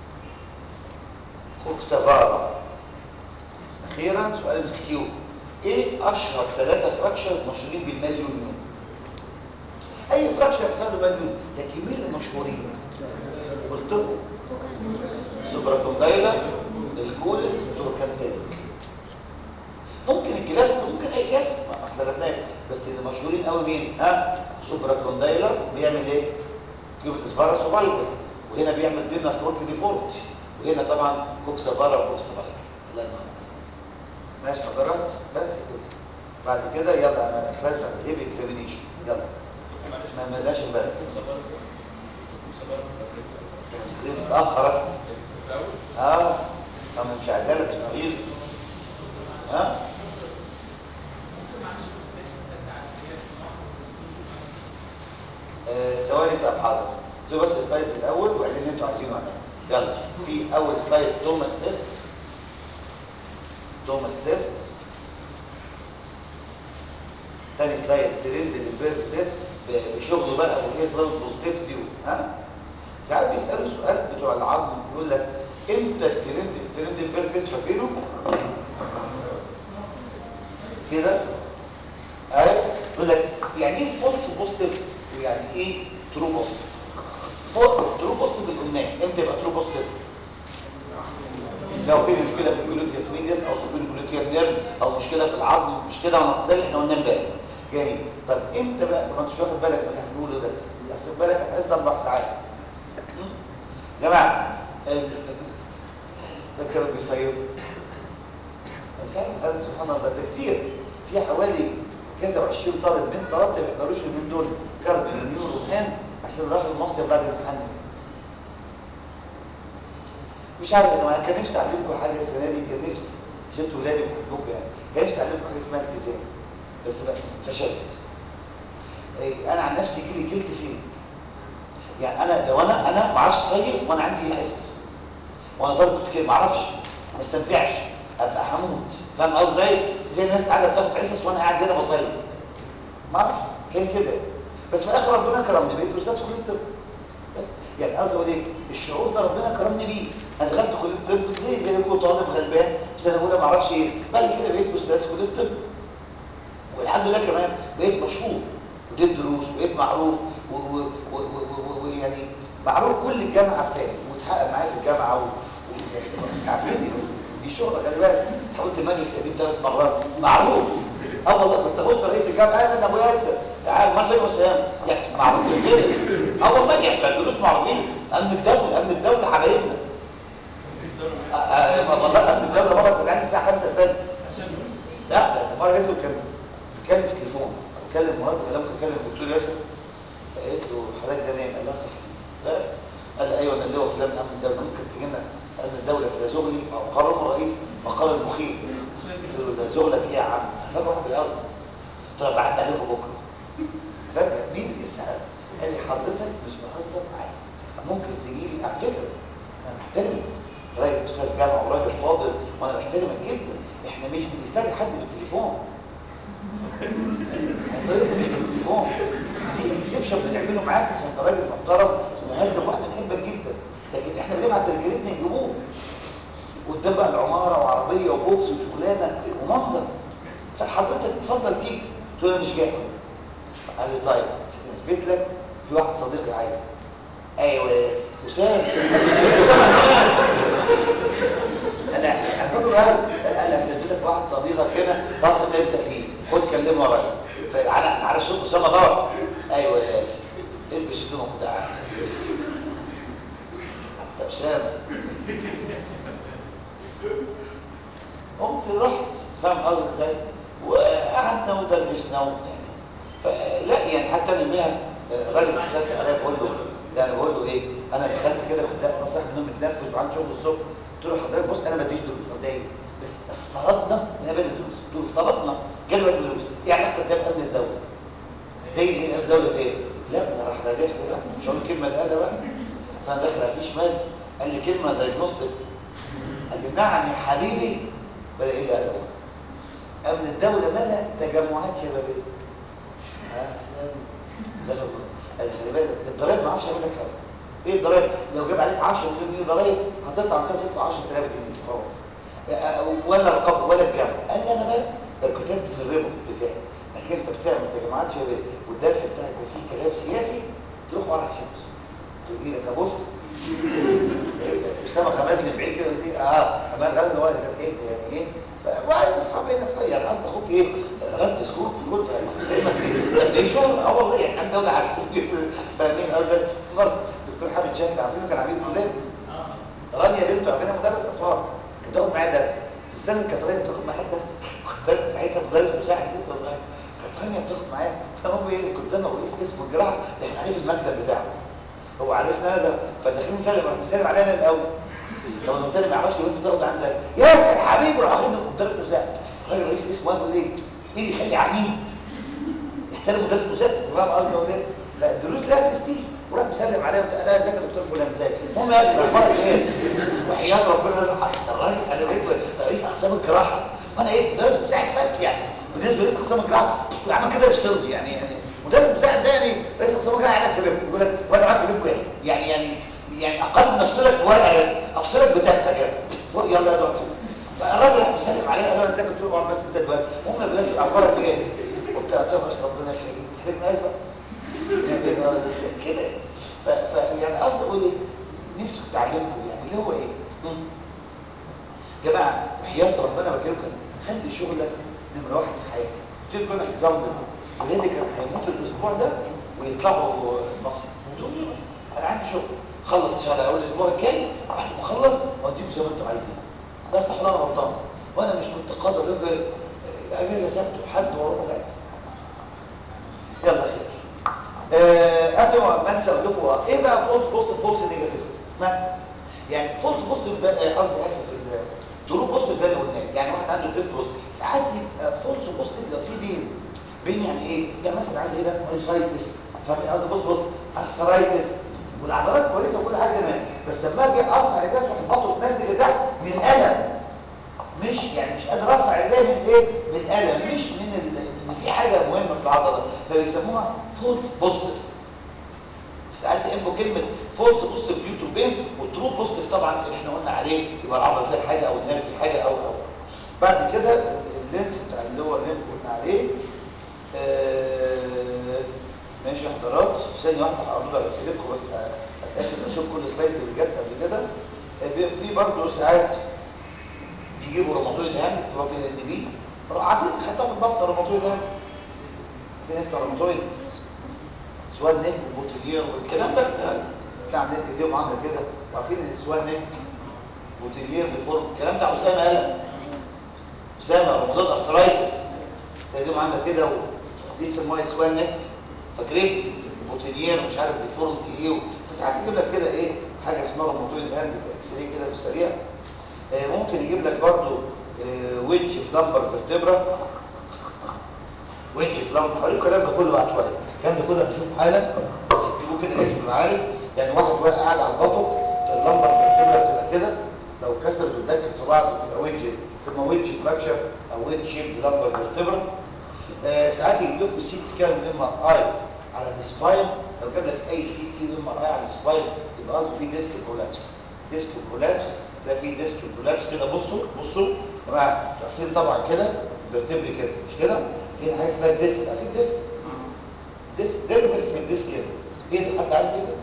كوكسافارا اخيرا سؤال مسكيو ايه اشهر ثلاثه فراكشر مشهورين بالمليون يوم اي فراكشر يحصل له مليون لكن مين المشهورين قلتهم سوبراكوندايلا الكوليس توركانتيك ممكن الجلاس ممكن اي جسم ما اختلفناش بس اللي مشهورين قوي مين ها سوبراكوندايلا بيعمل ايه كيوبيتس فارس وفالجس وهنا بيعمل دينا فورك ديفورمتي وهنا طبعا كوكسافارا وكوكسافارا الله ينور عليك. ماشي حضرتك بس كده بعد كده يلا انا اخلاص بتاعت الهيب اكزامينيشن يلا دكتور معلش ما ملاش امبارح صبر صبر انت كده متاخر اصلا الاول اه طب مش عدالة مش مريض ها آه، ثواني طب حاضر ده بس السلايد الاول وبعدين اللي انتوا عايزينه اعمله يلا في اول سلايد توماس تيست توماس تيست تاني سلايد ترند للبيرد تيست ب- بشغله بقى وهي سلايد بوزيتيفيتي ها ساعات بيسالوا سؤال بتوع العظم يقول لك امتى الترند الترند البيرفكس فاكرينه كده اهي يقول لك يعني ايه فولس بوزيتيف ويعني ايه ترو بوزيتيف فولس ترو بوزيتيف اللي قلناه امتى يبقى ترو بوزيتيف لو في مشكله في الجلوتيوس ميدياس او في الجلوتيال نيرف او مشكله في العظم مش كده ده اللي احنا قلناه امبارح جميل طب امتى بقى طب ما انتش واخد بالك من اللي احنا بنقوله ده اصل بالك هتعز اربع ساعات يا جماعه ده كانوا بيصيروا مش عارف انا سبحان الله ده كتير في حوالي كذا وعشرين طالب من طلبت ما يقدروش من دول كارد نيورو هان عشان راحوا المصيف بعد الامتحان مش عارف يا جماعه كان نفسي اعلمكم حاجه السنه دي كان نفسي عشان انتوا ولادي وبحبكم يعني كان نفسي اعلمكم حاجه اسمها التزام بس بقى فشلت إيه انا عن نفسي جيلي جلد فين يعني انا لو انا انا ما اعرفش اصيف وانا عندي حصص وانا طالب كنت كده ما اعرفش ما استمتعش ابقى هموت فاهم قصدي ازاي زي الناس قاعده بتاخد حصص وانا قاعد هنا بصيف ما اعرفش كان كده بس في الاخر ربنا كرمني بقيت استاذ كليه الطب بس يعني قصدي اقول ايه الشعور ده ربنا كرمني بيه انا دخلت كليه الطب زي زي كنت طالب غلبان في سنه اولى ما اعرفش ايه بعد كده بقيت استاذ كليه الطب والحمد لله كمان بقيت مشهور وديت دروس وبقيت معروف ويعني معروف كل الجامعه عارفاني وتحقق معايا في الجامعه و... بس عارفيني بس دي شغله خلي بالك حاولت مجلس اديب ثلاث مرات معروف اه والله كنت قلت رئيس الجامعه انا ابو ياسر تعال ما فين وسام يعني معروفين كده اه والله يعني كان دروس معروفين امن الدوله امن الدوله حبايبنا آه آه والله امن الدوله مره سالني الساعه 5 الفجر لا ده مره جيت كان بيتكلم في تليفون بكلم مراتي لما بكلم الدكتور ياسر فقالت له حضرتك ده نايم قال لها صحيح قال لي ايوه انا اللي هو فلان امن الدوله ممكن تجي لنا امن الدوله في زغلي او قرار الرئيس مقال المخيف قلت له ده زغلك ايه يا عم فاكر واحد بيهزر قلت له بعدي عليكم بكره فاكر مين اللي سال قال لي حضرتك مش بهزر معاك ممكن تجي لي على فكره انا بحترمك راجل استاذ جامعه وراجل فاضل وانا بحترمك جدا احنا مش بنستدعي حد بالتليفون طريقه مش بالتليفون دي اكسبشن بنعمله معاك عشان انت راجل محترم ومهذب واحنا بنحبك جدا لكن احنا بنبعت رجالتنا يجيبوك قدام بقى العماره وعربيه وبوكس وشغلانه ومنظر فحضرتك اتفضل تيجي قلت له انا مش جاي قال لي طيب اثبت لك في واحد صديقي عايزك ايوه يا اسامه انا عشان هقول له انا هثبت لك واحد صديقك كده تثق انت فيه خد كلمه يا ريس فانا عارف صوت اسامه دار ايوه يا ياسر البس هدومك وتعالى حتى اسامه قمت رحت فاهم قصدي ازاي وقعدنا ودردشنا يعني فلا يعني حتى من المهن راجل احتاج عليا بقول له يعني بقول له ايه انا دخلت كده كنت بصحى من النوم متنرفز وعندي شغل الصبح قلت له حضرتك بص انا ما بديش دروس مبدئيا بس افترضنا ان انا بدي دروس قلت له افترضنا جالي بدي دروس يعني اختار ده امن الدوله دي الدوله فين؟ لا ده راح راجع لي بقى مش هقول الكلمه اللي قالها بقى اصل انا داخل في شمال قال لي كلمه دايجنوستيك قال لي نعم يا حبيبي بدا ايه اللي قاله امن الدوله مالها تجمعات شبابيه دخل قال خلي بالك الضرايب ما اعرفش اعمل لك حاجه ايه الضرايب لو جاب عليك 10 مليون جنيه ضرايب هتطلع فيها تدفع 10000 جنيه خلاص ولا القبض ولا الجمع قال لي انا بقى لو كتبت في الريبورت بتاعي انك انت بتعمل تجمعات شباب والدرس بتاعك ده فيه كلام سياسي تروح ورا الشمس تقول ايه ده بص اسامه غمز من بعيد كده قلت اه كمان غمز هو ايه ده يعني ايه فواحد اصحابي هنا صغير يعني انت اخوك ايه رد سكوت في كل زي ما انت بتعيش شغل اه والله يعني احنا دوله عارفين فاهمين قصدك مره دكتور حامد شاكر عارفينه كان عميد كليه رانيا بنته عاملها مدرس اطفال كنت باخد معايا درس في السنه اللي كانت رانيا بتاخد معايا درس كنت انا ساعتها مدرس مساعد لسه صغير كانت رانيا بتاخد معايا فهم ايه كنت انا ورئيس قسم الجراحه احنا عارف المكتب بتاعه هو عارفنا هذا فداخلين نسلم راح مسلم علينا الاول طب انا التاني ما يعرفش وانت بتاخد عندك ياسر حبيبي راح اخد مدرس مساعد الراجل رئيس قسم واقف ليه؟ ايه اللي يخلي عميد يحترم مدرس مساعد فاهم قصدي ولا ايه؟ فالدروس لها برستيج وراح مسلم عليا وقال لها ازيك يا دكتور فلان ازيك المهم يا ياسر اخبارك ايه؟ وحياه ربنا يزعل الراجل انا بقيت رئيس اقسام الجراحه وانا ايه مدرس مساعد فاسد يعني بالنسبه لرئيس اقسام الجراحه عمل كده يشترط يعني يعني مدرس مساعد ده يعني رئيس اقسام الجراحه قاعد في بيتكم يقول لك وانا قاعد في بيتكم يعني يعني افصلك بورقه رسم افصلك بتفه كده يلا يا دكتور فالراجل راح مسلم عليها قال له انا ازيك قلت له اقعد بس انت دلوقتي هم بيمشوا اخبارك ايه قلت له طب ربنا يخليك تسلم عايز بقى كده ف... ف يعني قصدي اقول ايه نفسك تعلمكم يعني اللي هو ايه مم. جماعه وحياه ربنا بكلمكم خلي شغلك نمره واحد في حياتك قلت لكم انا اكزامبل ولادي كانوا هيموتوا الاسبوع ده ويطلعوا مصر تقول لي انا عندي شغل خلص شغل اول الاسبوع الجاي بعد ما اخلص اوديكم زي ما انتوا عايزين ده صح ولا انا غلطان وانا مش كنت قادر اجي اجازه سبت وحد واروح لا يلا خير آه قبل ما انسى اقول لكم ايه بقى فولس بوزيتيف فولس نيجاتيف ما يعني فولس بوزيتيف ده قصدي اسف ترو بوزيتيف ده اللي قلناه يعني واحد عنده تيست بوزيتيف ساعات يبقى فولس بوزيتيف لو في بين بين يعني ايه يعني مثلا عندي هنا مايسايتس فاهمين قصدي بص بص ارثرايتس والعضلات كويسه وكل حاجه تمام بس لما اجي اقص على ده واحطه تنزل لتحت من الالم مش يعني مش قادر ارفع ايديا من ايه من الالم مش من ال... ان في حاجه مهمه في العضله فبيسموها فولس بوزيتيف ساعات يحبوا كلمه فولس بوزيتيف ديو تو بين والترو بوزيتيف طبعا احنا قلنا عليه يبقى العضله فيها حاجه او النرف فيه حاجه او او بعد كده اللينس بتاع اللي هو اللي قلنا عليه آه ماشي حضرات ثانيه واحده هرد على اسئلتكم بس اتاكد ان اشوف كل السلايد اللي جت قبل كده آه في برضه ساعات بيجيبوا روماتويد هام هو كده ان بي عارفين خدتها في الضغط روماتويد هام في ناس بتوع روماتويد سوال نيك وبوتيلير والكلام ده بتاع بتاع عاملين ايديهم عامله كده وعارفين ان السوال نيك بوتيلير بيفورم الكلام بتاع اسامه قال اسامه روماتويد ارثرايتس ايديهم عامله كده ودي يسموها سوال نيك فاكرين بوتيلير ومش عارف ديفورمتي ايه فساعات يجيب لك كده ايه حاجه اسمها روماتويد هاند اكس راي كده في السريع آه ممكن يجيب لك برضو آه ويدج في لمبر فيرتبرا ويدج في لمبر حوالي الكلام ده كله بعد شويه الكلام ده كله هنشوفه حالا بس اكتبوه كده اسم المعارف يعني واحد واقع قاعد على البطن اللمبر فيرتبرا بتبقى كده لو كسرت واتدكت في بعض بتبقى ويدج اسمها ويدج فراكشر او ويدج شيب لمبر فيرتبرا آه ساعات يجيب لكم سي تي سكان ام ار اي على السباين لو جاب لك اي سي تي ام ار اي على السباين يبقى قصده في ديسك برولابس ديسك برولابس تلاقي في ديسك برولابس كده بصوا بصوا يا جماعه عارفين طبعا كده فيرتبري كده مش كده في حاجه اسمها الديسك عارفين الديسك ديسك ده اسم الديسك كده ايه ده حد عارف كده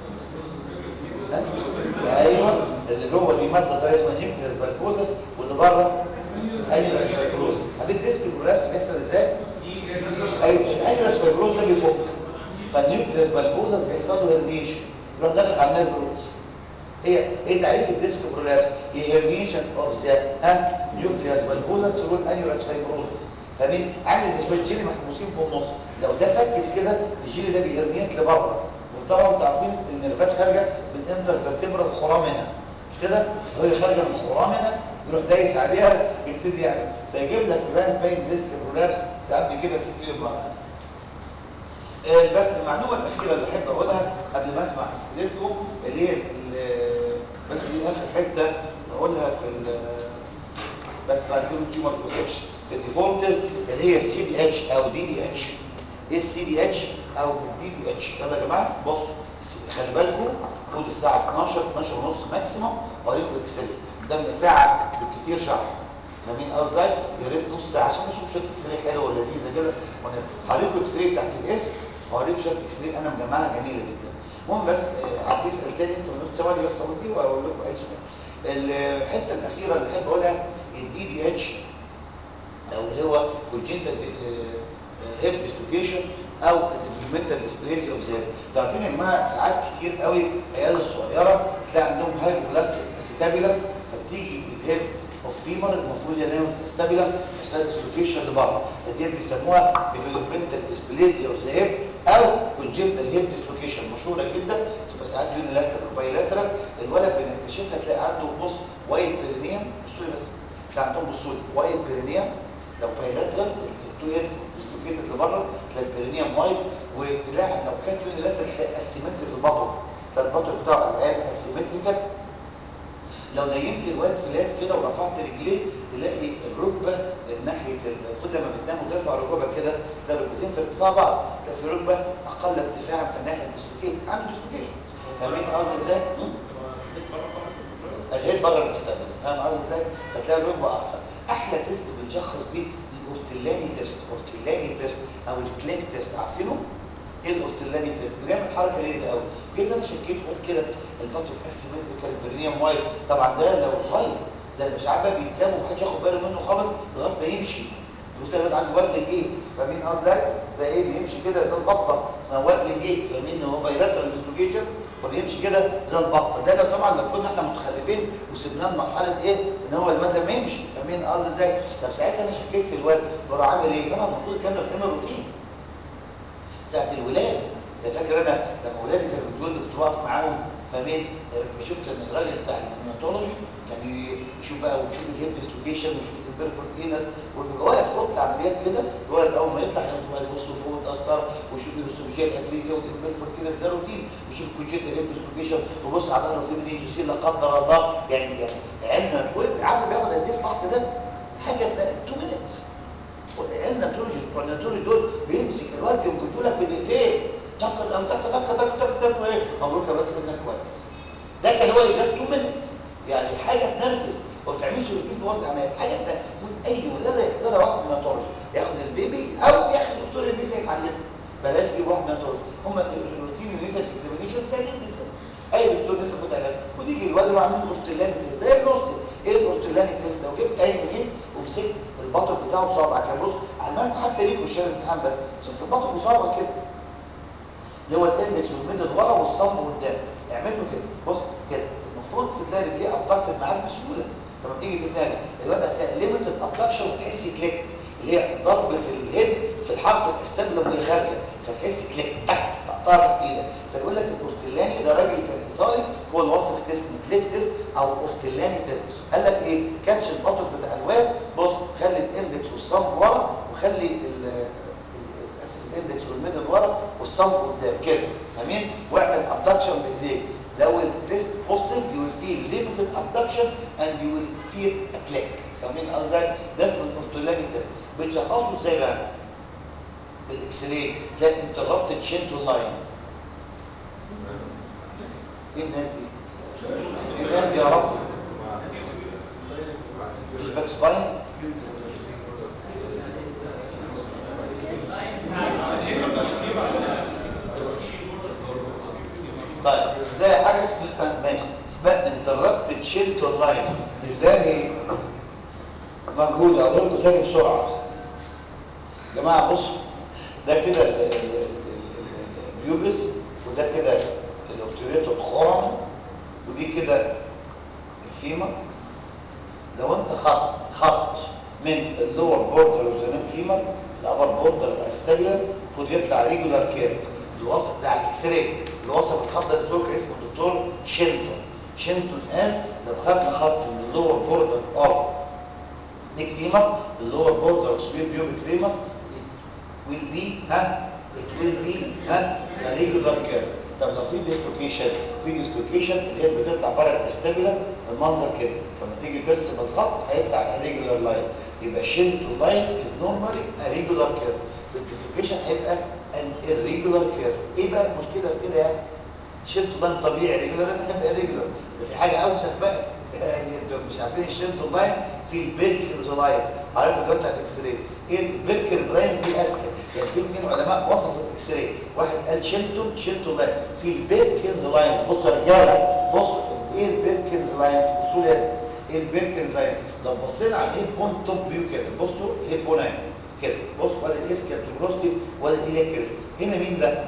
ايوه اللي جوه دي ماده طريه اسمها نيوكليوس بالفوزس واللي بره ايوه فايبروز طب الديسك برولابس بيحصل ازاي ايوه الايوس فايبروز ده بيفك فالنيوكليوس بالفوزس بيحصل له هرنيشن يروح داخل على النيرف روز هي ايه تعريف الديسك برولابس هي هرنيشن اوف ذا ها نيوكليوس بالفوزس والايوس فايبروزس فاهمين عامل زي شويه جيلي محبوسين في النص لو ده فك كده الجيلي ده بيهرنيت لبره وطبعا انتوا عارفين النيرفات خارجه بالانترفيرتبرال خرامنا مش كده وهي خارجه من الخرامنا يروح دايس عليها يبتدي يعني فيجيب لك تبان باين ديسك برولابس ساعات بيجيبها سكيور معاها آه بس المعلومه الاخيره اللي احب اقولها قبل ما اسمع اسئلتكم اللي هي بس دي اخر حته نقولها في بس بعد كده تيومر بروتكشن في الديفولتز اللي هي السي دي اتش او دي دي اتش ايه السي دي اتش او الدي دي اتش يلا يا جماعه بصوا خلي بالكم فوق الساعه 12 12 ونص ماكسيموم اوريكم اكسل قدامنا ساعه بالكثير شرح فاهمين قصدي يا ريت نص ساعه عشان نشوف شويه اكس راي حلوه ولذيذه كده هوريكم اكس راي تحت الاسم وهوريكم شويه اكس راي انا مجمعها جميله جدا المهم بس عم تسال تاني انت من ثواني بس اقول دي واقول لكم اي سؤال الحته الاخيره اللي احب اقولها الدي دي اتش او اللي هو كونجنتال هيب ديسلوكيشن او الديفلوبمنتال ديسبليسي اوف ذا عارفين يا جماعه ساعات كتير قوي العيال الصغيره تلاقي عندهم هايبوبلاستيك استابيلا فبتيجي الهيب اوف فيمر المفروض ينام استابيلا يحصل ديسلوكيشن لبره فدي بيسموها ديفلوبمنتال ديسبليسي اوف ذا هيب او كونجنتال هيب ديسلوكيشن مشهوره جدا تبقى ساعات يونيلاترال وبايلاترال الولد بنكتشفها تلاقي عنده نص وايت بيرينيوم بصوا لي بس تلاقي عندهم بصوا لي وايت بيرينيوم لو بايلاترال التو هيدز ديسلوكيتد لبره تلاقي البيرينيوم وايت وتلاقي لو كانت يونيلاترال تلاقي اسيمتري في البطن فالبطن بتاع العيال اسيمتريكال لو نيمت الواد فلات كده ورفعت رجليه تلاقي الركبه ناحيه المفروض لما بتنام وترفع ركبك كده تلاقي الركبتين في ارتفاع بعض تلاقي في ركبه اقل ارتفاعا في الناحيه الديسلوكيت عنده ديسلوكيشن فاهمين قصدي ازاي؟ بره الاستابل فاهم قصدي ازاي فتلاقي الركبه احسن احلى تيست بنشخص بيه الاورتلاني تيست اورتلاني تيست او الكليك تيست عارفينه ايه الاورتلاني تيست بنعمل حركه ليزه قوي جدا انا شكيت قلت كده البطن اسيمتريكال برينيوم وايد طبعا ده لو صغير ده الاشعاع بقى بيتساب ومحدش ياخد باله منه خالص لغايه ما يمشي بص يا عنده واد للجيت فاهمين قصدي ازاي؟ زي ايه بيمشي كده زي البطه اسمها واد للجيت فاهمين ان هو بايلاترال ديسلوكيشن وبيمشي كده زي البطه ده لو طبعا لو كنا احنا متخلفين وسيبناه لمرحله ايه ان هو الواد لما يمشي فاهمين قصدي ازاي؟ طب ساعتها انا شكيت في الواد بروح عامل ايه؟ طبعا المفروض الكلام ده بيتعمل روتين ساعه الولاده ده فاكر انا لما ولادي كانوا بيتولدوا كنت واقف معاهم فاهمين آه، شفت ان الراجل بتاع النيوناتولوجي كان يشوف بقى ويشوف الهيب ديسلوكيشن ويشوف البيرفور فينس ويبقى واقف في اوضه العمليات كده الولد اول ما يطلع ياخد بقى يبص فوق القسطره ويشوف الاستروجين اتريزيا والبيرفور فينس ده روتين ويشوف الكونجنتال هيب ديسلوكيشن ويبص على ظهره في منين يصير لا قدر الله يعني يعني علم عارف بياخد قد ايه الفحص ده؟ حاجه 2 مينتس الناتولوجي بتوع الناتولوجي دول بيمسك الواد ينقذوا لك في دقيقتين تك تك تك تك تك تك تك وايه مبروك يا بس انك كويس ده كان هو جاست 2 مينتس يعني حاجه تنرفز وما بتعملش روتين في وضع العمليه حاجه انت المفروض اي ولاده يحضرها واحد من الناتولوجي ياخد البيبي او ياخد دكتور النساء يتعلمه بلاش يجيب واحد من الناتولوجي هم الروتين والنساء اكزامينيشن سهلين جدا اي دكتور نساء المفروض يعملها المفروض يجي الواد وعاملين اورتلاني تيست ده النوستي ايه الاورتلاني تيست لو جبت اي منين ومسكت البطن بتاعه بصابعك كده بص علمك حتى ليك مش الامتحان بس مسكت البطن بصابعك كده اللي هو الاندكس والميدل ورا والصم قدام اعمل له كده بص كده المفروض في تلاقي رجليه ابدكتد معاك بسهوله لما تيجي تتنقل الواد هتلاقي ليميتد ابدكشن وتحس كليك اللي هي ضربه الهيد في الحرف الاستابل وهي خارجه فتحس كليك تك تقطع تحت ايدك فيقول لك الاورتلاني ده راجل كان ايطالي هو اللي واصف تيست كليك تيست او اورتلاني تيست قال لك ايه كاتش البطن بتاع الواد بص خلي الاندكس والصم ورا وخلي ال اسف الاندكس والميدل ورا والصم قدام كده فاهمين واعمل ابدكشن بايديك لو التيست بوزيتيف يو ويل فيل ليميتد ابدكشن اند يو ويل فيل ا كليك فاهمين قصدي ده اسمه الاورتولاني تيست بتشخصه ازاي بقى بالاكس راي تلاقي انتربتد شنتو لاين ايه الناس دي ايه الناس دي يا رب مش باك سباين طيب زي حاجه اسمها ماشي اسمها انتربتد شيلتر لاين ازاي مجهود اقول لكم تاني بسرعه يا جماعه بصوا ده كده ال- ال- ال- ال- البيوبس وده كده الاوبتوريتو الخرم ودي كده الفيمر لو انت خط خط من اللور بوردر اوف ذا فيمر الابر بوردر الاستابيلر المفروض يطلع ريجولار كيرف الوسط بتاع الاكس راي اللي وصف الخط ده الدكتور كان اسمه الدكتور شيلتون شيلتون قال لو خدنا خط من اللور بوردر اوف نيك فيمر اللور بوردر اوف سوير بيوبيك ريمس will be ها it will be ها a regular curve طب لو في ديسلوكيشن في ديسلوكيشن اللي هي بتطلع بره الاستابيلر المنظر كده فلما تيجي ترسم الخط هيطلع a regular line يبقى شيلت لاين is normally a regular curve في الديسلوكيشن هيبقى an irregular curve ايه بقى المشكله في كده يعني شيلت لاين طبيعي ريجولار انا احب ريجولار ده في حاجه اوسخ بقى يعني انتوا مش عارفين الشيلت لاين في البيركنز لاين عارف دلوقتي على الاكس راي ايه البيركنز لاين دي اسهل يعني في اثنين علماء وصفوا الاكس راي واحد قال شيلتون شيلتون لاين في البيركنز لاينز بصوا يا رجاله بصوا ايه البيركنز لاينز بصوا لي ايه البيركنز لاينز لو بصينا على الهيد بون توب فيو كده بصوا الهيد بون اهي كده بص ولا الاسكال توبروستي ولا الاليكريس هنا مين ده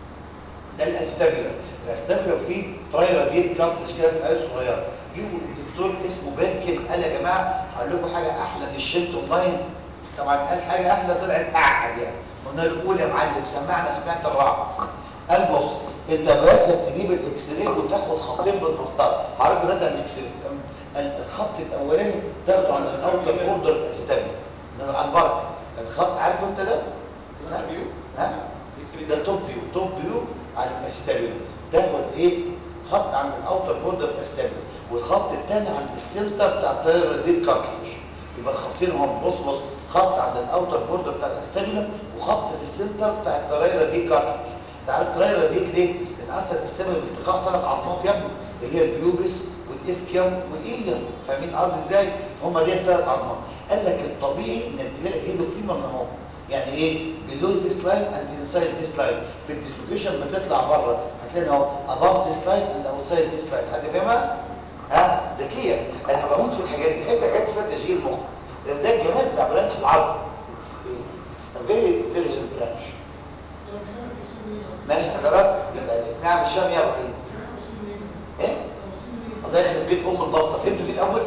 ده الاستابيلر الاستابيلر فيه ترايرا جيت كارتلج كده في العيال الصغيره جيبوا الدكتور اسمه بيركن قال يا جماعه هقول لكم حاجه احلى من الشنت اونلاين طبعا قال حاجه احلى طلعت اعقد يعني قلنا له قول يا معلم سمعنا سمعت الرعب قال بص انت بس تجيب الاكس راي وتاخد خطين بالمسطره عارف ده الاكس راي الخط الاولاني تاخده عند الاوتر بوردر الاستابيلر عن بره الخط عارف انت ده؟ ها؟ ها؟ ده توب فيو توب فيو على الاستابيلر تاخد ايه خط عند الاوتر بوردر الاستابيلر والخط الثاني عند السنتر بتاع الطياره دي كارتلج يبقى خطين هم بص بص خط عند الاوتر بوردر بتاع الاستابيلر وخط في السنتر بتاع الطياره دي كارتلج انت عارف الطياره دي ليه؟ لان اصلا الاستابيلر بالتقاء ثلاث عظمات يا ابني اللي هي البيوبس والاسكيوم والايليوم فاهمين قصدي ازاي هم دي الثلاث عظمات قال لك الطبيعي انك تلاقي ايه بالفيمر اهو يعني ايه below this line and inside this line في الديسلوكيشن بتطلع بره هتلاقي اهو above this line and outside this line حد فاهمها ها ذكيه انا بموت في الحاجات دي بحب حاجات فيها تشغيل المخ ده الجمال بتاع برانش العظم It's a very intelligent branch ماشي حضرتك يبقى نعم الشام يا ابراهيم ايه الله يخرب بيت ام البصه فهمتوا دي الاول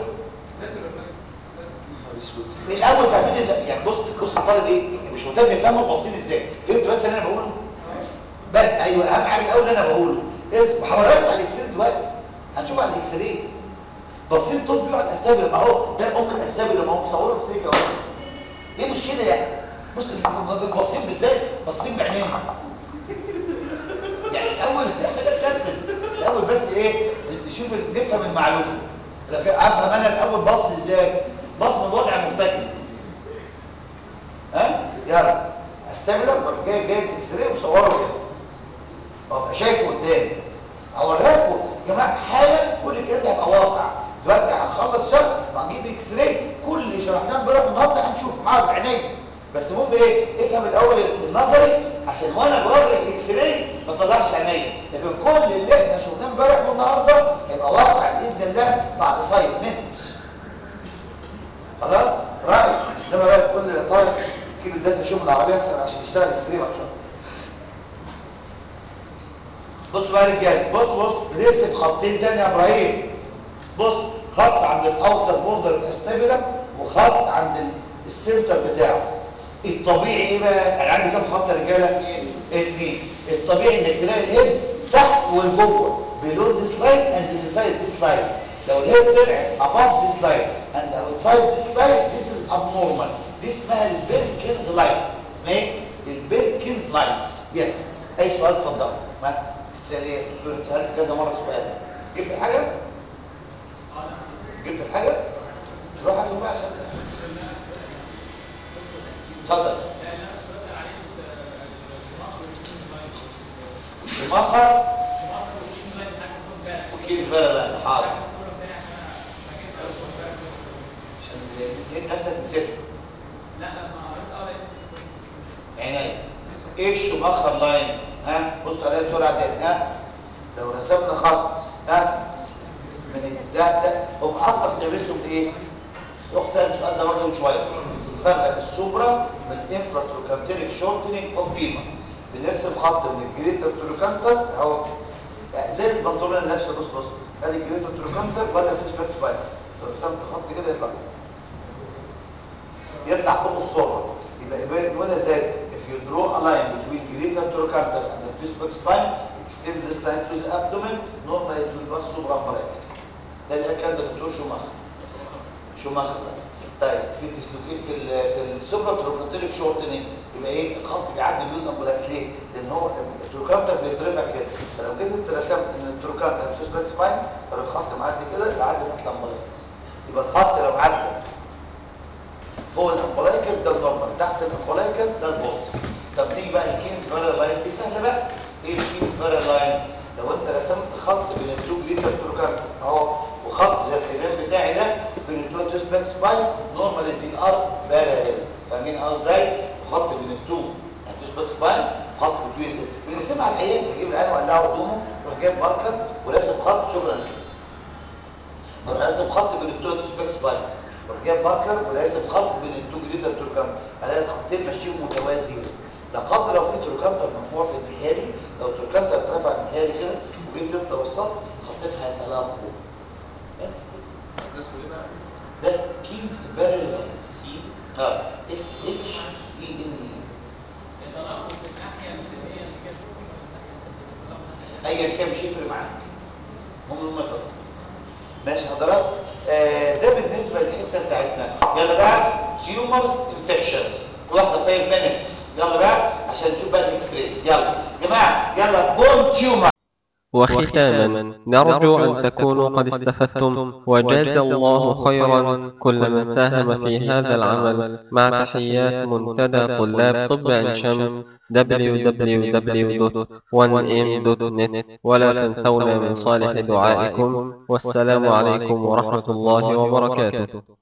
من الاول فاهمين ال- يعني بص بص الطالب ايه مش مهتم يفهموا باصين ازاي فهمت بس اللي انا بقوله بس ايوه اهم حاجه الاول اللي انا بقوله اسمع هوريك على الاكسل دلوقتي هنشوف على الاكس راي باصين طول فيه على الاستابل اهو ده ام الاستابل ما هو مصوره في سيجا اهو ايه مشكله يعني بص باصين بالذات باصين بعينين يعني الاول تنفذ الاول بس ايه نشوف نفهم المعلومه لكن افهم انا الاول بص ازاي بص من وضع مرتكز ها يلا استبلغ بروح جايب جايب اكس راي ومصوره كده وابقى شايفه قدامي اوريكم يا جماعه حالا كل الكلام ده هيبقى واقع دلوقتي هنخلص شرح وهنجيب اكس راي كل اللي شرحناه امبارح النهارده هنشوف حاضر عينيا بس المهم ايه افهم الاول النظري عشان وانا بوري الاكس راي ما طلعش عينيا لكن كل اللي احنا شفناه امبارح والنهارده هيبقى واقع باذن الله بعد 5 minutes خلاص رايح انما بقى تقول لي يا طارق جيب الداتا شوف العربيه احسن عشان يشتغل اكس راي بعد شويه بص بقى يا رجاله بص بص بنرسم خطين تاني يا ابراهيم بص خط عند الاوتر بوردر الاستابيلا وخط عند ال- السنتر بتاعه الطبيعي ايه بقى انا عندي كام خط يا رجاله اثنين الطبيعي انك تلاقي الهيد تحت والجوه below this line and inside this line لو الهيد طلعت above this line and outside this line this is abnormal دي اسمها البيركنز لايت اسمها ايه البيركنز لايتس يس اي سؤال اتفضل ما تسال ايه تقول سالت كذا مره سؤال جبت الحاجه جبت الحاجه روح هاتوا بقى عشان اتفضل شماخر وكيل بلد حاضر عشان الاثنين نفسك نسيتهم عينيا ايه الشماخر لاين ها بص عليها بسرعه تاني ها لو رسمنا خط ها من ده ده هم اصلا بتعملتهم ايه اخت سالت السؤال ده برضه من شويه فرق السوبرا من الانفرا تروكانتريك شورتنج اوف فيما بنرسم خط من الجريتر تروكانتر اهو يعني زي البنطلون اللي لابسه بص بص ادي الجريتر تروكانتر ولا تشبك سباين لو رسمت خط كده يطلع يطلع فوق الصوره يبقى يبقى ولا زي if you draw a line between greater trochanter and the distal spine extend this line to the abdomen normally it will pass supraumbilical ده اللي كان دكتور شوماخر شوماخر ده. طيب في الديسلوكيت في ال في السوبرا تروكانتريك شورتنج يبقى ايه الخط بيعدي بين الامبولاكس ليه؟ لان هو التروكانتر بيترفع كده فلو جيت انت رسمت ان التروكانتر بتثبت سباين فالخط معدي كده يعدي تحت الامبولاكس يبقى الخط لو عدى فوق الامبولايكس ده النورمال تحت الامبولايكس ده البوست طب نيجي بقى الكينز بارا لاين دي سهله بقى ايه الكينز بارا لاينز لو انت رسمت خط بين التو جريتر تروكانتر اهو وخط زي الحزام بتاعي ده بين التو تسبك سباين نورمال زي ار باراليل فاهمين قصدي ازاي خط بين التو هتسبك سباين خط بين بنرسمها على العيان بجيب العيان وقلعه هدومه يروح جايب ماركر وراسم خط شكرا لله اروح راسم خط بين التو تسبك سباينز اروح جايب ماركر وراسم خط بين التو جريتر تروكانتر الاقي الخطين ماشيين متوازيين لا قدر لو في تروكانتر مرفوع في الناحيه دي لو تروكانتر اترفع الناحيه دي كده وجيت انت وصلت الخطين هيتلاقوا بس كده ده كينز فيريلانس اه اس اتش اي ان اي ايا كان مش هيفرق معاك هم هم يتلاقوا ماشي حضرات آه ده بالنسبه للحته بتاعتنا يلا بقى تيومرز انفكشنز واحده 5 مينتس يلا بقى عشان نشوف بقى الاكس رايز يلا يا جماعه يلا بون تيومر وختاما نرجو أن تكونوا قد استفدتم وجاز الله خيرا كل من ساهم في هذا العمل مع تحيات منتدى طلاب طب عين شمس www.1m.net ولا تنسونا من صالح دعائكم والسلام عليكم ورحمة الله وبركاته